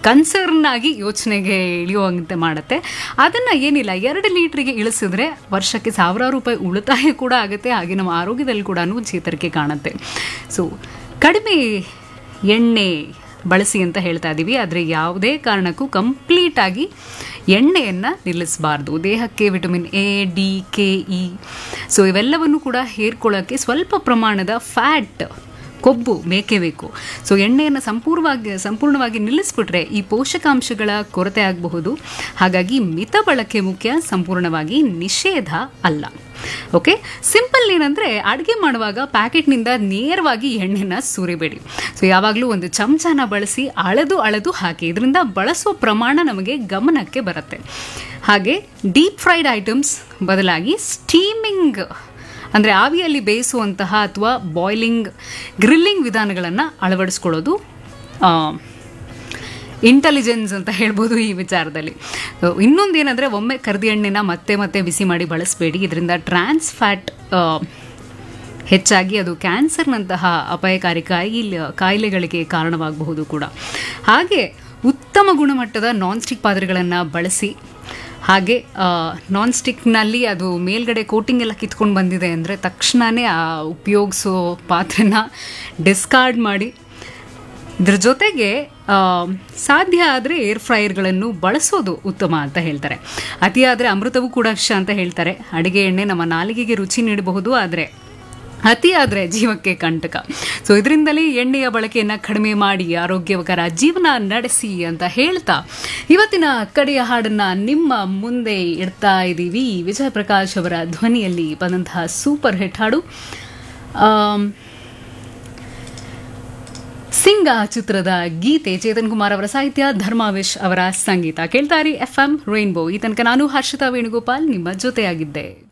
concern ಆಗಿ ಯೋಚನೆಗೆ ಇಳಿಯುವಂತೆ ಮಾಡುತ್ತೆ ಅದನ್ನು ಏನಿಲ್ಲ ಎರಡು ಲೀಟ್ರಿಗೆ ಇಳಿಸಿದ್ರೆ ವರ್ಷಕ್ಕೆ ಸಾವಿರಾರು ರೂಪಾಯಿ ಉಳಿತಾಯ ಕೂಡ ಆಗುತ್ತೆ ಹಾಗೆ ನಮ್ಮ ಆರೋಗ್ಯದಲ್ಲಿ ಕೂಡ ಚೇತರಿಕೆ ಕಾಣುತ್ತೆ ಸೊ ಕಡಿಮೆ ಎಣ್ಣೆ ಬಳಸಿ ಅಂತ ಹೇಳ್ತಾ ಇದ್ದೀವಿ ಆದರೆ ಯಾವುದೇ ಕಾರಣಕ್ಕೂ ಕಂಪ್ಲೀಟ್ ಆಗಿ ಎಣ್ಣೆಯನ್ನು ನಿಲ್ಲಿಸಬಾರ್ದು ದೇಹಕ್ಕೆ vitamin A D K E so ಇವೆಲ್ಲವನ್ನು ಕೂಡ ಹೇರ್ಕೊಳ್ಳೋಕ್ಕೆ ಸ್ವಲ್ಪ ಪ್ರಮಾಣದ ಫ್ಯಾಟ್ ಕೊಬ್ಬು ಬೇಕೇ ಬೇಕು ಸೊ ಎಣ್ಣೆಯನ್ನು ಸಂಪೂರ್ಣವಾಗಿ ಸಂಪೂರ್ಣವಾಗಿ ನಿಲ್ಲಿಸ್ಬಿಟ್ರೆ ಈ ಪೋಷಕಾಂಶಗಳ ಕೊರತೆ ಆಗಬಹುದು ಹಾಗಾಗಿ ಮಿತ ಬಳಕೆ ಮುಖ್ಯ ಸಂಪೂರ್ಣವಾಗಿ ನಿಷೇಧ ಅಲ್ಲ ಓಕೆ ಸಿಂಪಲ್ ಏನಂದರೆ ಅಡುಗೆ ಮಾಡುವಾಗ ಪ್ಯಾಕೆಟ್ನಿಂದ ನೇರವಾಗಿ ಎಣ್ಣೆನ ಸುರಿಬೇಡಿ ಸೊ ಯಾವಾಗಲೂ ಒಂದು ಚಮಚನ ಬಳಸಿ ಅಳೆದು ಅಳೆದು ಹಾಕಿ ಇದರಿಂದ ಬಳಸುವ ಪ್ರಮಾಣ ನಮಗೆ ಗಮನಕ್ಕೆ ಬರುತ್ತೆ ಹಾಗೆ ಡೀಪ್ ಫ್ರೈಡ್ ಐಟಮ್ಸ್ ಬದಲಾಗಿ ಸ್ಟೀಮಿಂಗ್ ಅಂದರೆ ಆವಿಯಲ್ಲಿ ಬೇಯಿಸುವಂತಹ ಅಥವಾ ಬಾಯ್ಲಿಂಗ್ ಗ್ರಿಲ್ಲಿಂಗ್ ವಿಧಾನಗಳನ್ನು ಅಳವಡಿಸ್ಕೊಳ್ಳೋದು ಇಂಟೆಲಿಜೆನ್ಸ್ ಅಂತ ಹೇಳ್ಬೋದು ಈ ವಿಚಾರದಲ್ಲಿ ಇನ್ನೊಂದು ಏನಂದರೆ ಒಮ್ಮೆ ಕರ್ದಿ ಎಣ್ಣೆನ ಮತ್ತೆ ಮತ್ತೆ ಬಿಸಿ ಮಾಡಿ ಬಳಸಬೇಡಿ ಇದರಿಂದ ಟ್ರಾನ್ಸ್ ಫ್ಯಾಟ್ ಹೆಚ್ಚಾಗಿ ಅದು ಕ್ಯಾನ್ಸರ್ನಂತಹ ಅಪಾಯಕಾರಿ ಕಾಯಿಲೆ ಕಾಯಿಲೆಗಳಿಗೆ ಕಾರಣವಾಗಬಹುದು ಕೂಡ ಹಾಗೆ ಉತ್ತಮ ಗುಣಮಟ್ಟದ ನಾನ್ ಸ್ಟಿಕ್ ಪಾತ್ರೆಗಳನ್ನು ಬಳಸಿ ಹಾಗೆ ನಾನ್ ಸ್ಟಿಕ್ನಲ್ಲಿ ಅದು ಮೇಲ್ಗಡೆ ಕೋಟಿಂಗ್ ಎಲ್ಲ ಕಿತ್ಕೊಂಡು ಬಂದಿದೆ ಅಂದರೆ ತಕ್ಷಣವೇ ಆ ಉಪಯೋಗಿಸೋ ಪಾತ್ರೆನ ಡಿಸ್ಕಾರ್ಡ್ ಮಾಡಿ ಇದ್ರ ಜೊತೆಗೆ ಸಾಧ್ಯ ಆದರೆ ಏರ್ ಫ್ರೈಯರ್ಗಳನ್ನು ಬಳಸೋದು ಉತ್ತಮ ಅಂತ ಹೇಳ್ತಾರೆ ಅತಿಯಾದರೆ ಅಮೃತವೂ ಕೂಡ ವಿಷ ಅಂತ ಹೇಳ್ತಾರೆ ಅಡುಗೆ ಎಣ್ಣೆ ನಮ್ಮ ನಾಲಿಗೆಗೆ ರುಚಿ ನೀಡಬಹುದು ಆದರೆ ಅತಿಯಾದರೆ ಜೀವಕ್ಕೆ ಕಂಟಕ ಸೊ ಇದರಿಂದಲೇ ಎಣ್ಣೆಯ ಬಳಕೆಯನ್ನು ಕಡಿಮೆ ಮಾಡಿ ಆರೋಗ್ಯಕರ ಜೀವನ ನಡೆಸಿ ಅಂತ ಹೇಳ್ತಾ ಇವತ್ತಿನ ಕಡೆಯ ಹಾಡನ್ನು ನಿಮ್ಮ ಮುಂದೆ ಇಡ್ತಾ ಇದ್ದೀವಿ ವಿಜಯ ಪ್ರಕಾಶ್ ಅವರ ಧ್ವನಿಯಲ್ಲಿ ಬಂದಂತಹ ಸೂಪರ್ ಹಿಟ್ ಹಾಡು ಸಿಂಗ ಚಿತ್ರದ ಗೀತೆ ಚೇತನ್ ಕುಮಾರ್ ಅವರ ಸಾಹಿತ್ಯ ಧರ್ಮಾವೇಶ್ ಅವರ ಸಂಗೀತ ಕೇಳ್ತಾರಿ ಎಫ್ ಎಂ ರೈನ್ಬೋ ಈ ತನಕ ನಾನು ಹರ್ಷಿತಾ ವೇಣುಗೋಪಾಲ್ ನಿಮ್ಮ ಜೊತೆಯಾಗಿದ್ದೆ